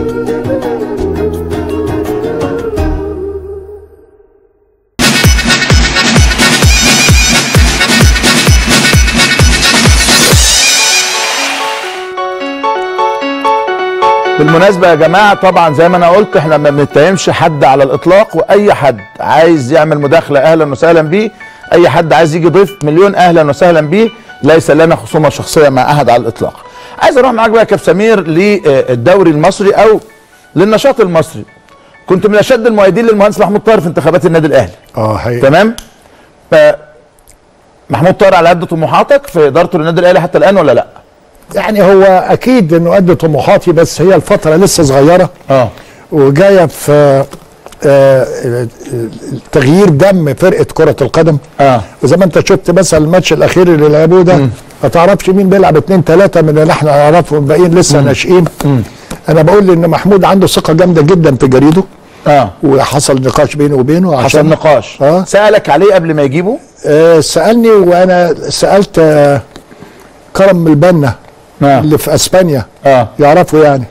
بالمناسبة يا جماعة طبعا زي ما انا قلت احنا ما بنتهمش حد على الاطلاق واي حد عايز يعمل مداخلة اهلا وسهلا بيه اي حد عايز يجي ضيف مليون اهلا وسهلا بيه ليس لنا خصومة شخصية مع احد على الاطلاق عايز اروح معاك بقى يا كابتن سمير للدوري المصري او للنشاط المصري كنت من اشد المؤيدين للمهندس محمود طاهر في انتخابات النادي الاهلي اه هي تمام ف محمود طاهر على قد طموحاتك في ادارته للنادي الاهلي حتى الان ولا لا يعني هو اكيد انه قد طموحاتي بس هي الفتره لسه صغيره اه وجايه في آه، تغيير دم فرقه كره القدم اه وزي ما انت شفت مثلا الماتش الاخير اللي لعبوه ده ما تعرفش مين بيلعب اتنين تلاته من اللي احنا نعرفهم الباقيين لسه ناشئين انا بقول ان محمود عنده ثقه جامده جدا في جريده اه وحصل نقاش بينه وبينه حصل عشان نقاش اه سالك عليه قبل ما يجيبه آه سالني وانا سالت آه كرم البنا اه اللي في اسبانيا اه يعرفوا يعني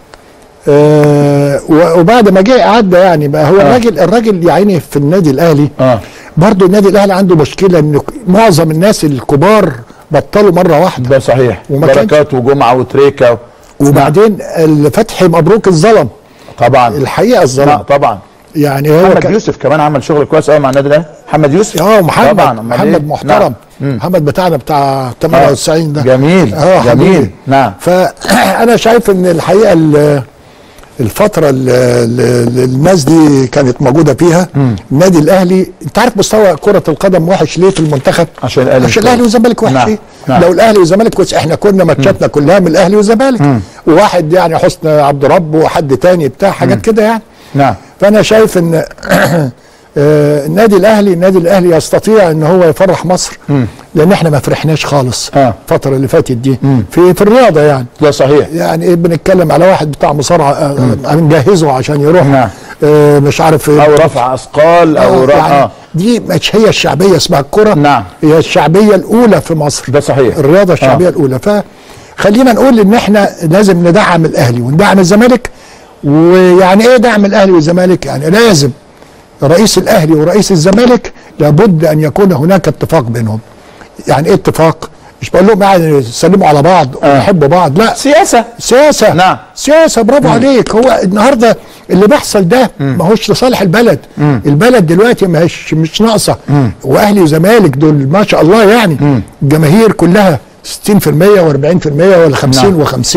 آه و- وبعد ما جه عدى يعني بقى هو آه. الراجل الراجل يا عيني في النادي الاهلي اه برضه النادي الاهلي عنده مشكله ان معظم الناس الكبار بطلوا مره واحده ده صحيح وما كانش- بركات وجمعه وتريكه و... وبعدين الفتحي مبروك الظلم طبعا الحقيقه لا الظلم طبعا يعني هو محمد كان- يوسف كمان عمل شغل كويس قوي مع النادي الاهلي محمد يوسف اه محمد طبعا أمال محمد إيه؟ محترم نعم. مم. محمد بتاعنا بتاع 98 ده جميل اه جميل حبيبي. نعم فانا شايف ان الحقيقه ال- الفتره اللي اللي الناس دي كانت موجوده فيها النادي الاهلي انت عارف مستوى كره القدم وحش ليه في المنتخب عشان الأهلي عشان مش الاهلي كويس. والزمالك نعم. وحشين نعم. لو الاهلي والزمالك كويس احنا كنا ماتشاتنا كلها من الاهلي والزمالك وواحد يعني حسن عبد رب وحد تاني بتاع حاجات كده يعني نعم فانا شايف ان آه، النادي الاهلي النادي الاهلي يستطيع ان هو يفرح مصر لان احنا ما فرحناش خالص آه. الفتره اللي فاتت دي في في الرياضه يعني ده صحيح يعني ايه بنتكلم على واحد بتاع مصارعه آه، آه، نجهزه عشان يروح نعم. آه، مش عارف إيه. او رفع اثقال او آه، رفع يعني اه دي مش هي الشعبيه اسمها الكره نعم. هي الشعبيه الاولى في مصر ده صحيح الرياضه الشعبيه آه. الاولى فخلينا نقول ان احنا لازم ندعم الاهلي وندعم الزمالك ويعني ايه دعم الاهلي والزمالك يعني لازم رئيس الاهلي ورئيس الزمالك لابد ان يكون هناك اتفاق بينهم يعني ايه اتفاق مش بقول لهم يعني يسلموا على بعض ويحبوا بعض لا سياسه سياسه نعم. سياسه برافو عليك هو النهارده اللي بيحصل ده ما هوش لصالح البلد البلد دلوقتي ما هيش مش ناقصه واهلي وزمالك دول ما شاء الله يعني الجماهير كلها 60% و40% ولا 50 و50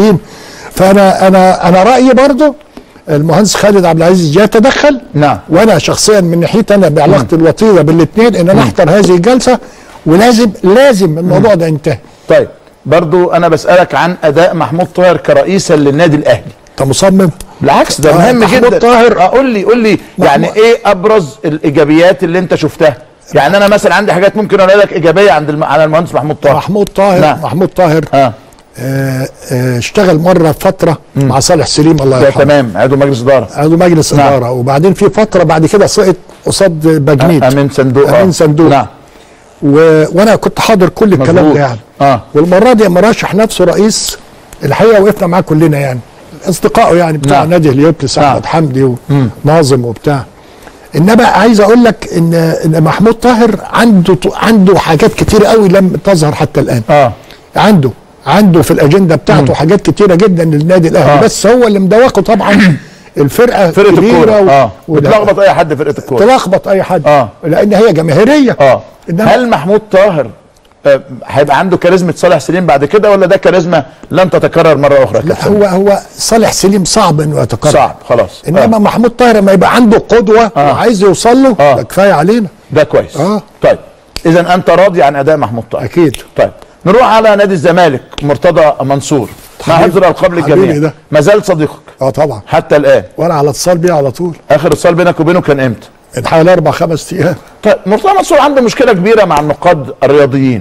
فانا انا انا رايي برضو المهندس خالد عبد العزيز يتدخل نعم. وانا شخصيا من ناحيتي انا بعلاقتي الوطيده بالاثنين ان انا احضر هذه الجلسه ولازم لازم الموضوع ده ينتهي طيب برضو انا بسالك عن اداء محمود طاهر كرئيسا للنادي الاهلي انت مصمم بالعكس ده آه، مهم محمود جدا طاهر- آه، قول لي قول لي يعني محمود- ايه ابرز الايجابيات اللي انت شفتها يعني انا مثلا عندي حاجات ممكن اقول لك ايجابيه عند الم... على المهندس محمود طاهر محمود طاهر نعم. محمود طاهر اه آه، آه، اشتغل مره فتره مع صالح سليم الله ده يرحمه تمام عضو مجلس اداره عضو مجلس نعم. اداره وبعدين في فتره بعد كده سقط قصاد باجنيد امين صندوق امين آه. صندوق نعم و... وانا كنت حاضر كل الكلام مظبوط. ده يعني اه والمره دي مرشح نفسه رئيس الحقيقه وقفنا معاه كلنا يعني اصدقائه يعني بتاع نعم. نادي هليوبلس نعم. احمد حمدي وناظم وبتاع انما عايز اقول لك ان ان محمود طاهر عنده عنده حاجات كتير قوي لم تظهر حتى الان اه عنده عنده في الاجنده بتاعته حاجات كتيره جدا للنادي الاهلي آه. بس هو اللي مدوقه طبعا الفرقه فرقه كبيرة الكوره و- اه وده- وتلخبط اي حد فرقه الكوره تلخبط اي حد آه. لان هي جماهيريه اه إنما- هل محمود طاهر آه، هيبقى عنده كاريزما صالح سليم بعد كده ولا ده كاريزما لن تتكرر مره اخرى لا كابتن؟ هو هو صالح سليم صعب انه يتكرر صعب خلاص انما آه. محمود طاهر لما يبقى عنده قدوه آه. وعايز يوصل له آه. ده كفايه علينا ده كويس آه. طيب اذا انت راضي عن اداء محمود طاهر اكيد طيب نروح على نادي الزمالك مرتضى منصور مع حبيبي. حفظ الالقاب حبيبي للجميع ده. ما زال صديقك اه طبعا حتى الان وانا على اتصال بيه على طول اخر اتصال بينك وبينه كان امتى من حوالي اربع خمس ايام طيب مرتضى منصور عنده مشكله كبيره مع النقاد الرياضيين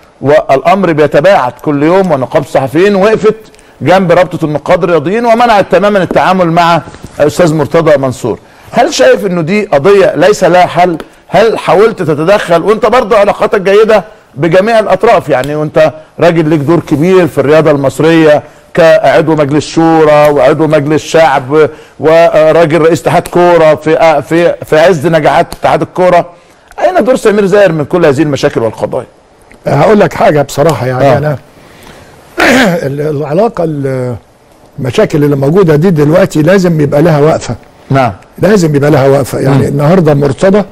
والامر بيتباعد كل يوم ونقابه الصحفيين وقفت جنب رابطه النقاد الرياضيين ومنعت تماما التعامل مع الاستاذ مرتضى منصور هل شايف انه دي قضيه ليس لها حل هل حاولت تتدخل وانت برضه علاقاتك جيده بجميع الاطراف يعني وانت راجل ليك دور كبير في الرياضه المصريه كعضو مجلس شورى وعضو مجلس شعب وراجل رئيس اتحاد كوره في في في عز نجاحات اتحاد الكوره اين دور سمير زاهر من كل هذه المشاكل والقضايا؟ هقول لك حاجه بصراحه يعني آه. انا ال- العلاقه ال- المشاكل اللي موجوده دي دلوقتي لازم يبقى لها وقفه نعم لازم يبقى لها وقفه يعني النهارده مرتضى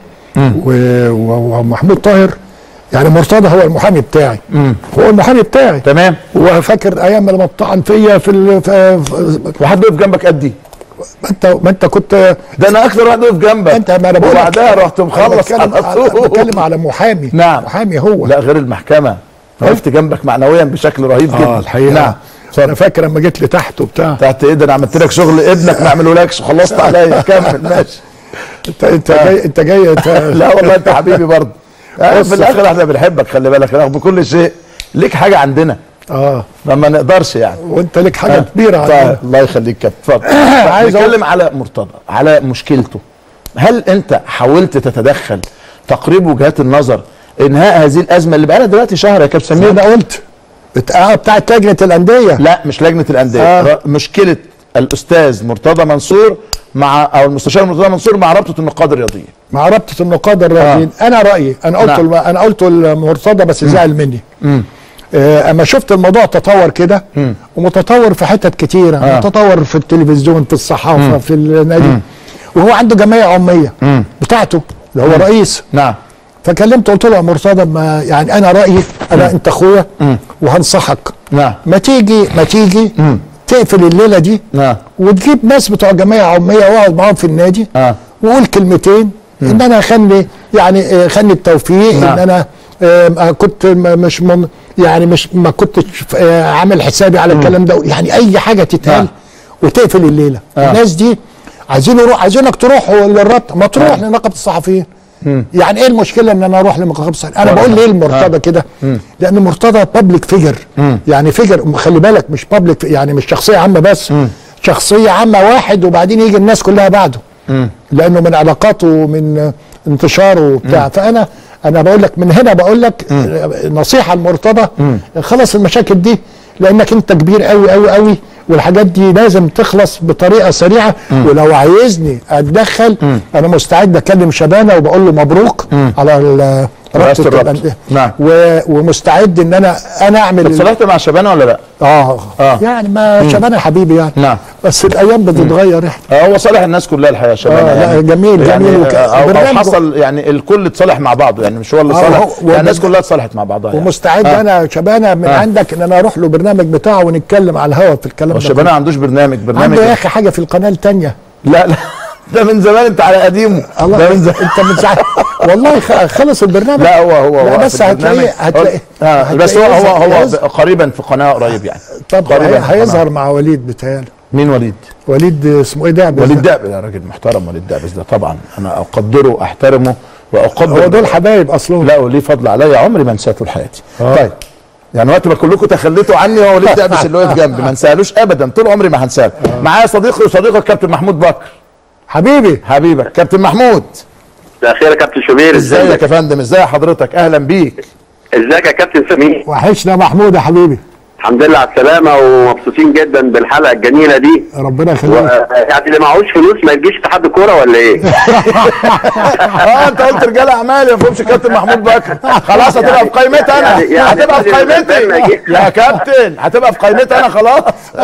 و- و- ومحمود طاهر يعني مرتضى هو المحامي بتاعي هو المحامي بتاعي تمام هو فاكر ايام لما طعن فيا في, ال- في, في وحد وقف جنبك قدي ما انت ما انت كنت ده انا اكثر واحد وقف جنبك انت ما انا بقول لك- وبعدها رحت أنا مخلص بتكلم على على طول. بتكلم على محامي نعم. محامي هو لا غير المحكمه وقفت جنبك معنويا بشكل رهيب جدا اه الحقيقه نعم انا فاكر لما جيت لتحت وبتاع تحت ايه ده انا عملت لك شغل ابنك ما عملهولكش وخلصت عليا كمل ماشي انت انت جاي انت جاي انت لا والله انت حبيبي برضه يعني في الاخر احنا بنحبك خلي بالك رغم كل شيء ليك حاجه عندنا اه ما ما نقدرش يعني وانت لك حاجه كبيره طيب عندنا الله يخليك كابتن اتفضل عايز أقول- نتكلم على مرتضى على مشكلته هل انت حاولت تتدخل تقريب وجهات النظر انهاء هذه الازمه اللي بقى لها دلوقتي شهر يا كابتن زي سمير ما قلت بت- اه بتاعت لجنه الانديه لا مش لجنه الانديه آه. ر- مشكله الاستاذ مرتضى منصور مع او المستشار مرتضى منصور مع رابطه النقاد الرياضيه مع رابطه النقاد الرياضيين انا رايي انا قلت نعم. الم... انا قلته لمرتضى بس زعل مني آه اما شفت الموضوع تطور كده ومتطور في حتت كتيره آه. متطور في التلفزيون في الصحافه في النادي وهو عنده جمعيه عميه بتاعته اللي هو رئيس نعم فكلمته قلت له يا مرتضى ما يعني انا رايي انا انت اخويا وهنصحك نعم ما تيجي ما تيجي تقفل الليله دي نعم وتجيب ناس بتوع جمعيه عميه واقعد معاهم في النادي آه. وقول كلمتين ان انا خلي يعني آه، خلي التوفيق نعم. ان انا آه، آه، كنت م- مش من يعني مش ما كنتش آه، عامل حسابي على الكلام ده يعني اي حاجه تتقال نعم. وتقفل الليله آه. الناس دي عايزين يروح عايزينك تروح للرابطه ما تروح لنقابه الصحفيين يعني ايه المشكله ان انا اروح لنقابه الصحفيين انا ولا بقول حاجة. ليه المرتضى كده لان مرتضى بابليك فيجر يعني فيجر خلي بالك مش بابليك يعني مش شخصيه عامه بس شخصيه عامه واحد وبعدين يجي الناس كلها بعده لانه من علاقاته ومن انتشاره وبتاع فانا انا بقول لك من هنا بقول لك نصيحه لمرتضى خلص المشاكل دي لانك انت كبير قوي قوي قوي والحاجات دي لازم تخلص بطريقه سريعه ولو عايزني اتدخل انا مستعد اكلم شبانه وبقول له مبروك على ال- رئاسة رابطه الرابطة. الأندية. نعم. و- ومستعد ان انا انا اعمل ال- اتصالحت مع شبانه ولا لا؟ اه, آه. يعني ما شبانه يا حبيبي يعني نعم. بس الايام بتتغير احنا آه، هو صالح الناس كلها الحقيقه شبانه آه، لا، جميل، يعني جميل وك- آه، او, أو برنامجه- حصل يعني الكل اتصالح مع بعضه يعني مش هو اللي آه، صالح هو- يعني الناس وبرنامج- كلها اتصالحت مع بعضها يعني. ومستعد آه. انا شبانه من آه. عندك ان انا اروح له برنامج بتاعه ونتكلم على الهوا في الكلام هو ده شبانه ما كله. عندوش برنامج برنامج عنده يا اخي حاجه في القناه الثانيه لا لا ده من زمان انت على قديمه الله ده من زمان انت من ساعه والله خ- خلص البرنامج لا هو هو لا هو بس في البرنامج. هتلاقيه هتلاقيه آه بس هو هتلاقيه هو هو يظهر- قريبا في قناه قريب يعني طب قريبا هي- في قناة. هيظهر مع وليد بتهيألي مين وليد؟ وليد اسمه ايه ده وليد دعبس ده راجل محترم وليد دعبس ده طبعا انا اقدره واحترمه واقدر هو دول حبايب اصلهم لا وليه فضل عليا عمري ما انساه طول حياتي طيب يعني وقت ما كلكم تخليتوا عني هو وليد دعبس اللي واقف جنبي ما انساهلوش ابدا طول عمري ما هنساه معايا صديقي وصديقك كابتن محمود بكر حبيبي حبيبك كابتن محمود مساء الخير يا كابتن شوبير ازيك يا فندم ازي حضرتك اهلا بيك ازيك يا كابتن سمير وحشنا محمود يا حبيبي الحمد لله على السلامه ومبسوطين جدا بالحلقه الجميله دي ربنا و... يخليك يعني اللي معهوش فلوس ما يجيش اتحاد الكوره ولا ايه؟ اه انت قلت رجال اعمال ما فهمش كابتن محمود بكر خلاص هتبقى في قائمتي انا يعني- يعني هتبقى في الراجل قائمتي لما يجي- يا كابتن هتبقى في قائمتي انا خلاص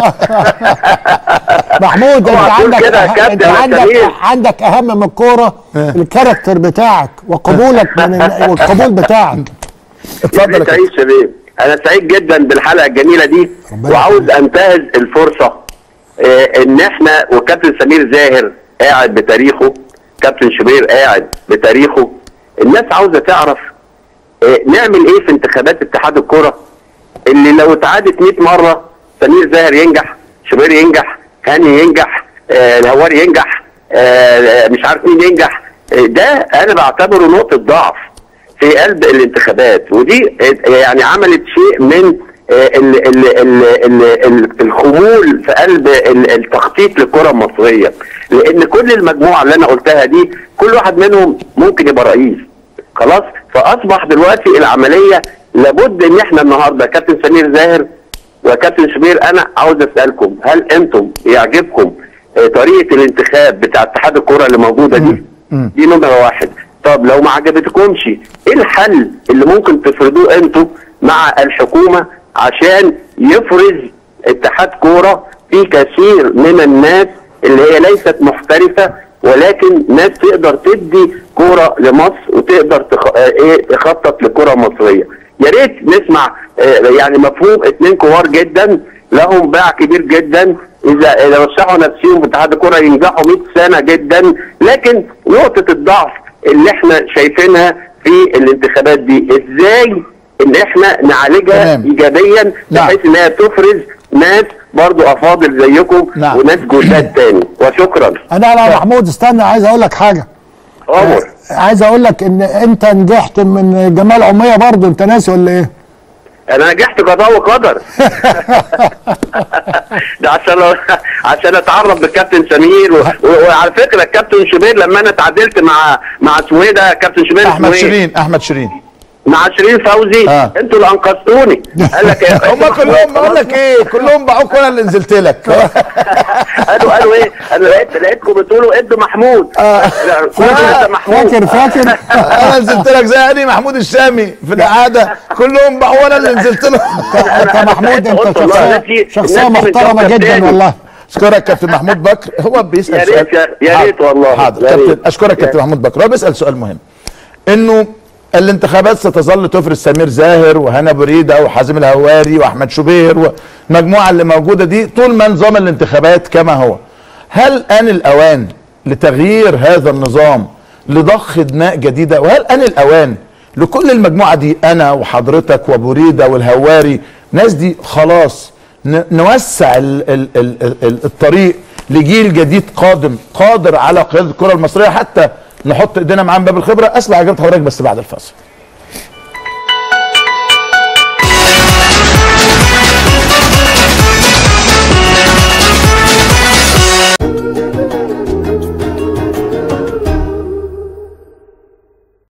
محمود انت اوعى تقول عندك كده يا أه- كابتن انت يا عندك سمير. عندك اهم من الكوره الكاركتر بتاعك وقبولك من ال- والقبول بتاعك اتفضل يا كابتن تعيش يا بيه انا سعيد جدا بالحلقه الجميله دي ربنا وعاوز انتهز الفرصه آه، ان احنا وكابتن سمير زاهر قاعد بتاريخه كابتن شوبير قاعد بتاريخه الناس عاوزه تعرف آه، نعمل ايه في انتخابات اتحاد الكره اللي لو اتعادت 100 مره سمير زاهر ينجح شوبير ينجح هاني ينجح آه، الهواري ينجح آه، مش عارف مين ينجح آه، ده انا بعتبره نقطه ضعف في قلب الانتخابات ودي آه، يعني عملت شيء من آه، ال ال ال ال ال الخمول في قلب ال- التخطيط للكره المصريه لان كل المجموعه اللي انا قلتها دي كل واحد منهم ممكن يبقى رئيس خلاص فاصبح دلوقتي العمليه لابد ان احنا النهارده كابتن سمير زاهر وكابتن شبير انا عاوز اسالكم هل انتم يعجبكم آه، طريقه الانتخاب بتاع اتحاد الكره اللي موجوده دي؟ دي نمره واحد. طب لو ما عجبتكمش ايه الحل اللي ممكن تفرضوه انتم مع الحكومه عشان يفرز اتحاد كوره في كثير من الناس اللي هي ليست محترفه ولكن ناس تقدر تدي كوره لمصر وتقدر تخ... آه، ايه تخطط لكره مصريه. يا ريت نسمع آه، يعني مفهوم اتنين كبار جدا لهم باع كبير جدا اذا اذا رشحوا نفسهم في اتحاد الكره ينجحوا 100 سنه جدا لكن نقطه الضعف اللي احنا شايفينها في الانتخابات دي ازاي ان احنا نعالجها تمام. ايجابيا نعم. بحيث انها تفرز ناس برضو افاضل زيكم نعم. وناس جداد تاني وشكرا انا يا محمود استنى عايز اقول لك حاجه عمر عايز اقول لك ان انت نجحت من جمال عميه برضه انت ناسي ولا ايه؟ انا نجحت قضاء وقدر ده عشان عشان اتعرف بالكابتن سمير و... و... وعلى فكره الكابتن شوبير لما انا اتعادلت مع مع اسمه ايه ده كابتن شوبير احمد اسمه إيه؟ شيرين احمد شيرين مع شيرين فوزي آه. انتوا اللي انقذتوني قال لك يا هم كلهم بقول لك ايه كلهم باعوك وانا اللي نزلت لك قالوا قالوا ايه؟ انا لقيت لقيتكم بتقولوا ادوا محمود لا، فاكر ده محمود فاكر فاكر انا نزلت لك زي هاني محمود الشامي في القعده كلهم باعوا وانا اللي نزلت له انت محمود انت قلت والله شخصيه الناس دي- شخصيه الناس دي من محترمه كوكب جدا تاني. والله اشكرك كابتن محمود بكر هو بيسال يا سؤال ريت يا- يا حاضر. ريت والله. حاضر يا كابتن ريت. اشكرك كابتن محمود بكر هو بيسال سؤال مهم انه الانتخابات ستظل تفرز سمير زاهر وهنا بريده وحازم الهواري واحمد شوبير والمجموعه اللي موجوده دي طول ما نظام الانتخابات كما هو هل ان الاوان لتغيير هذا النظام لضخ دماء جديده وهل ان الاوان لكل المجموعه دي انا وحضرتك وبريده والهواري ناس دي خلاص ن- نوسع ال ال ال ال ال الطريق لجيل جديد قادم قادر على قياده الكره المصريه حتى نحط ايدينا معاه من باب الخبره اسمع اجابه حضرتك بس بعد الفاصل